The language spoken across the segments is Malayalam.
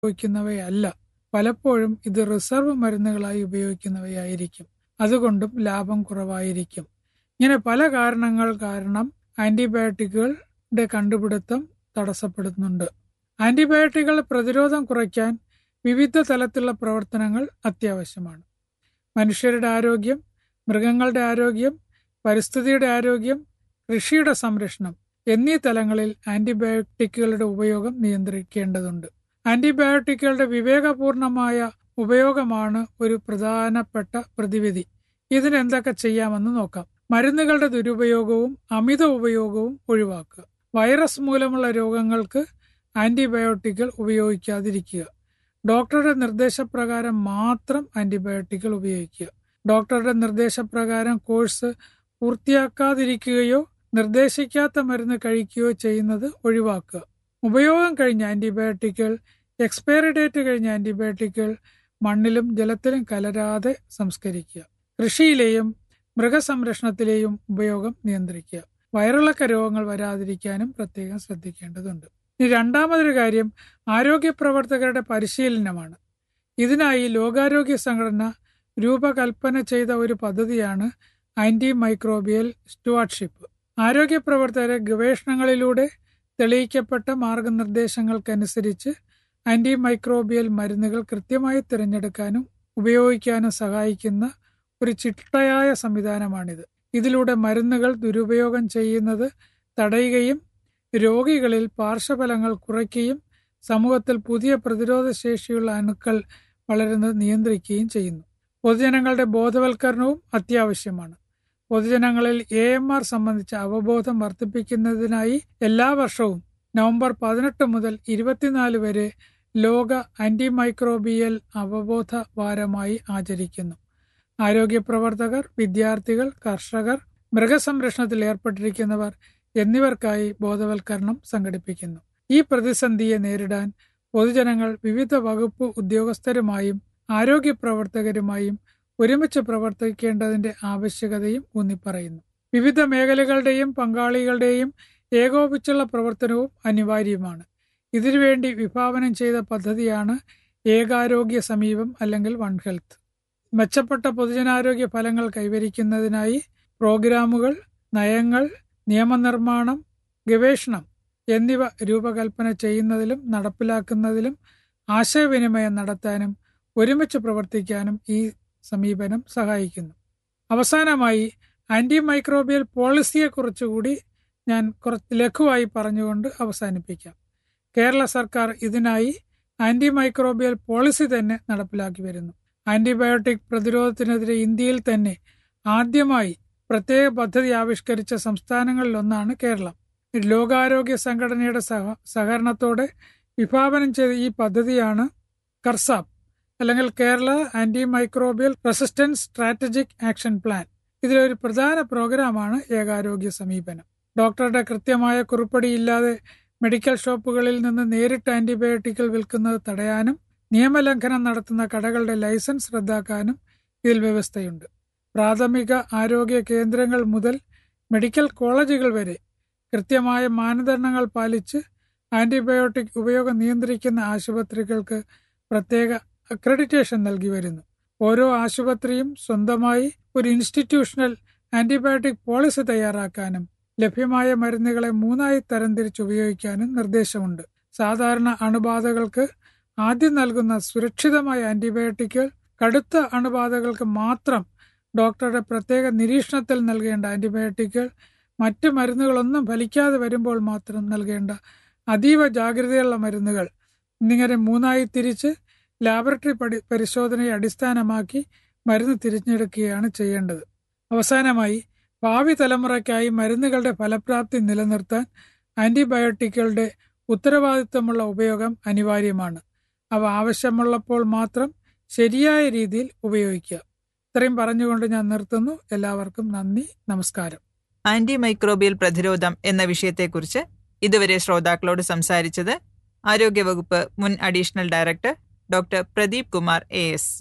ഉപയോഗിക്കുന്നവയല്ല പലപ്പോഴും ഇത് റിസർവ് മരുന്നുകളായി ഉപയോഗിക്കുന്നവയായിരിക്കും അതുകൊണ്ടും ലാഭം കുറവായിരിക്കും ഇങ്ങനെ പല കാരണങ്ങൾ കാരണം ആന്റിബയോട്ടിക്കുകളുടെ കണ്ടുപിടുത്തം തടസ്സപ്പെടുന്നുണ്ട് ആന്റിബയോട്ടിക്കുകൾ പ്രതിരോധം കുറയ്ക്കാൻ വിവിധ തലത്തിലുള്ള പ്രവർത്തനങ്ങൾ അത്യാവശ്യമാണ് മനുഷ്യരുടെ ആരോഗ്യം മൃഗങ്ങളുടെ ആരോഗ്യം പരിസ്ഥിതിയുടെ ആരോഗ്യം കൃഷിയുടെ സംരക്ഷണം എന്നീ തലങ്ങളിൽ ആന്റിബയോട്ടിക്കുകളുടെ ഉപയോഗം നിയന്ത്രിക്കേണ്ടതുണ്ട് ആന്റിബയോട്ടിക്കുകളുടെ വിവേകപൂർണമായ ഉപയോഗമാണ് ഒരു പ്രധാനപ്പെട്ട പ്രതിവിധി ഇതിന് എന്തൊക്കെ ചെയ്യാമെന്ന് നോക്കാം മരുന്നുകളുടെ ദുരുപയോഗവും അമിത ഉപയോഗവും ഒഴിവാക്കുക വൈറസ് മൂലമുള്ള രോഗങ്ങൾക്ക് ആന്റിബയോട്ടിക്കുകൾ ഉപയോഗിക്കാതിരിക്കുക ഡോക്ടറുടെ നിർദ്ദേശപ്രകാരം മാത്രം ആന്റിബയോട്ടിക്കുകൾ ഉപയോഗിക്കുക ഡോക്ടറുടെ നിർദ്ദേശപ്രകാരം കോഴ്സ് പൂർത്തിയാക്കാതിരിക്കുകയോ നിർദ്ദേശിക്കാത്ത മരുന്ന് കഴിക്കുകയോ ചെയ്യുന്നത് ഒഴിവാക്കുക ഉപയോഗം കഴിഞ്ഞ ആന്റിബയോട്ടിക്കുകൾ എക്സ്പയറി ഡേറ്റ് കഴിഞ്ഞ ആന്റിബയോട്ടിക്കുകൾ മണ്ണിലും ജലത്തിലും കലരാതെ സംസ്കരിക്കുക കൃഷിയിലെയും മൃഗസംരക്ഷണത്തിലെയും ഉപയോഗം നിയന്ത്രിക്കുക വയറിളക്ക രോഗങ്ങൾ വരാതിരിക്കാനും പ്രത്യേകം ശ്രദ്ധിക്കേണ്ടതുണ്ട് ഇനി രണ്ടാമതൊരു കാര്യം ആരോഗ്യ പ്രവർത്തകരുടെ പരിശീലനമാണ് ഇതിനായി ലോകാരോഗ്യ സംഘടന രൂപകൽപ്പന ചെയ്ത ഒരു പദ്ധതിയാണ് ആന്റി മൈക്രോബിയൽ സ്റ്റുവാർഡ്ഷിപ്പ് ആരോഗ്യ പ്രവർത്തകരെ ഗവേഷണങ്ങളിലൂടെ തെളിയിക്കപ്പെട്ട മാർഗനിർദ്ദേശങ്ങൾക്കനുസരിച്ച് ആന്റി മൈക്രോബിയൽ മരുന്നുകൾ കൃത്യമായി തിരഞ്ഞെടുക്കാനും ഉപയോഗിക്കാനും സഹായിക്കുന്ന ഒരു ചിട്ടയായ സംവിധാനമാണിത് ഇതിലൂടെ മരുന്നുകൾ ദുരുപയോഗം ചെയ്യുന്നത് തടയുകയും രോഗികളിൽ പാർശ്വഫലങ്ങൾ കുറയ്ക്കുകയും സമൂഹത്തിൽ പുതിയ പ്രതിരോധ ശേഷിയുള്ള അണുക്കൾ വളരുന്നത് നിയന്ത്രിക്കുകയും ചെയ്യുന്നു പൊതുജനങ്ങളുടെ ബോധവൽക്കരണവും അത്യാവശ്യമാണ് പൊതുജനങ്ങളിൽ എ എം ആർ സംബന്ധിച്ച അവബോധം വർദ്ധിപ്പിക്കുന്നതിനായി എല്ലാ വർഷവും നവംബർ പതിനെട്ട് മുതൽ ഇരുപത്തിനാല് വരെ ലോക ആന്റിമൈക്രോബിയൽ അവബോധ വാരമായി ആചരിക്കുന്നു ആരോഗ്യ പ്രവർത്തകർ വിദ്യാർത്ഥികൾ കർഷകർ മൃഗസംരക്ഷണത്തിൽ ഏർപ്പെട്ടിരിക്കുന്നവർ എന്നിവർക്കായി ബോധവൽക്കരണം സംഘടിപ്പിക്കുന്നു ഈ പ്രതിസന്ധിയെ നേരിടാൻ പൊതുജനങ്ങൾ വിവിധ വകുപ്പ് ഉദ്യോഗസ്ഥരുമായും ആരോഗ്യ പ്രവർത്തകരുമായും ഒരുമിച്ച് പ്രവർത്തിക്കേണ്ടതിന്റെ ആവശ്യകതയും ഊന്നിപ്പറയുന്നു വിവിധ മേഖലകളുടെയും പങ്കാളികളുടെയും ഏകോപിച്ചുള്ള പ്രവർത്തനവും അനിവാര്യമാണ് ഇതിനുവേണ്ടി വിഭാവനം ചെയ്ത പദ്ധതിയാണ് ഏകാരോഗ്യ സമീപം അല്ലെങ്കിൽ വൺ ഹെൽത്ത് മെച്ചപ്പെട്ട പൊതുജനാരോഗ്യ ഫലങ്ങൾ കൈവരിക്കുന്നതിനായി പ്രോഗ്രാമുകൾ നയങ്ങൾ നിയമനിർമ്മാണം ഗവേഷണം എന്നിവ രൂപകൽപ്പന ചെയ്യുന്നതിലും നടപ്പിലാക്കുന്നതിലും ആശയവിനിമയം നടത്താനും ഒരുമിച്ച് പ്രവർത്തിക്കാനും ഈ സമീപനം സഹായിക്കുന്നു അവസാനമായി ആന്റി മൈക്രോബിയൽ പോളിസിയെക്കുറിച്ചുകൂടി ഞാൻ കുറച്ച് ലഘുവായി പറഞ്ഞുകൊണ്ട് അവസാനിപ്പിക്കാം കേരള സർക്കാർ ഇതിനായി ആന്റി മൈക്രോബിയൽ പോളിസി തന്നെ നടപ്പിലാക്കി വരുന്നു ആന്റിബയോട്ടിക് പ്രതിരോധത്തിനെതിരെ ഇന്ത്യയിൽ തന്നെ ആദ്യമായി പ്രത്യേക പദ്ധതി ആവിഷ്കരിച്ച സംസ്ഥാനങ്ങളിലൊന്നാണ് കേരളം ലോകാരോഗ്യ സംഘടനയുടെ സഹ സഹകരണത്തോടെ വിഭാവനം ചെയ്ത ഈ പദ്ധതിയാണ് കർസാപ്പ് അല്ലെങ്കിൽ Kerala anti microbial resistance strategic action plan ഇതിലൊരു പ്രധാന പ്രോഗ്രാമാണ് ഏകാരോഗ്യ സമീപനം ഡോക്ടറുടെ കൃത്യമായ കുറിപ്പടിയില്ലാതെ മെഡിക്കൽ ഷോപ്പുകളിൽ നിന്ന് നേരിട്ട് ആന്റിബയോട്ടിക്കുകൾ വിൽക്കുന്നത് തടയാനും നിയമലംഘനം നടത്തുന്ന കടകളുടെ ലൈസൻസ് റദ്ദാക്കാനും ഇതിൽ വ്യവസ്ഥയുണ്ട് പ്രാഥമിക ആരോഗ്യ കേന്ദ്രങ്ങൾ മുതൽ മെഡിക്കൽ കോളേജുകൾ വരെ കൃത്യമായ മാനദണ്ഡങ്ങൾ പാലിച്ച് ആന്റിബയോട്ടിക് ഉപയോഗം നിയന്ത്രിക്കുന്ന ആശുപത്രികൾക്ക് പ്രത്യേക അക്രഡിറ്റേഷൻ നൽകി വരുന്നു ഓരോ ആശുപത്രിയും സ്വന്തമായി ഒരു ഇൻസ്റ്റിറ്റ്യൂഷണൽ ആന്റിബയോട്ടിക് പോളിസി തയ്യാറാക്കാനും ലഭ്യമായ മരുന്നുകളെ മൂന്നായി തരംതിരിച്ച് ഉപയോഗിക്കാനും നിർദ്ദേശമുണ്ട് സാധാരണ അണുബാധകൾക്ക് ആദ്യം നൽകുന്ന സുരക്ഷിതമായ ആന്റിബയോട്ടിക്കുകൾ കടുത്ത അണുബാധകൾക്ക് മാത്രം ഡോക്ടറുടെ പ്രത്യേക നിരീക്ഷണത്തിൽ നൽകേണ്ട ആന്റിബയോട്ടിക്കുകൾ മറ്റ് മരുന്നുകളൊന്നും ഫലിക്കാതെ വരുമ്പോൾ മാത്രം നൽകേണ്ട അതീവ ജാഗ്രതയുള്ള മരുന്നുകൾ എന്നിങ്ങനെ മൂന്നായി തിരിച്ച് ലാബറട്ടറി പടി പരിശോധനയെ അടിസ്ഥാനമാക്കി മരുന്ന് തിരഞ്ഞെടുക്കുകയാണ് ചെയ്യേണ്ടത് അവസാനമായി ഭാവി തലമുറയ്ക്കായി മരുന്നുകളുടെ ഫലപ്രാപ്തി നിലനിർത്താൻ ആന്റിബയോട്ടിക്കുകളുടെ ഉത്തരവാദിത്തമുള്ള ഉപയോഗം അനിവാര്യമാണ് അവ ആവശ്യമുള്ളപ്പോൾ മാത്രം ശരിയായ രീതിയിൽ ഉപയോഗിക്കുക ഇത്രയും പറഞ്ഞുകൊണ്ട് ഞാൻ നിർത്തുന്നു എല്ലാവർക്കും നന്ദി നമസ്കാരം ആന്റി മൈക്രോബിയൽ പ്രതിരോധം എന്ന വിഷയത്തെക്കുറിച്ച് ഇതുവരെ ശ്രോതാക്കളോട് സംസാരിച്ചത് ആരോഗ്യവകുപ്പ് മുൻ additional director doctor Pradeep Kumar A S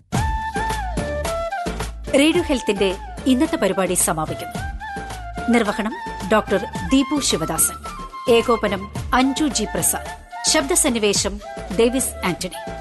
radio ഹെൽത്തിന്റെ ഇന്നത്തെ പരിപാടി സമാപിക്കുന്നു നിർവഹണം ഡോക്ടർ ദീപു ശിവദാസൻ ഏകോപനം അഞ്ജു ജി പ്രസാദ് ശബ്ദസന്നിവേശം ഡേവിസ് ആന്റണി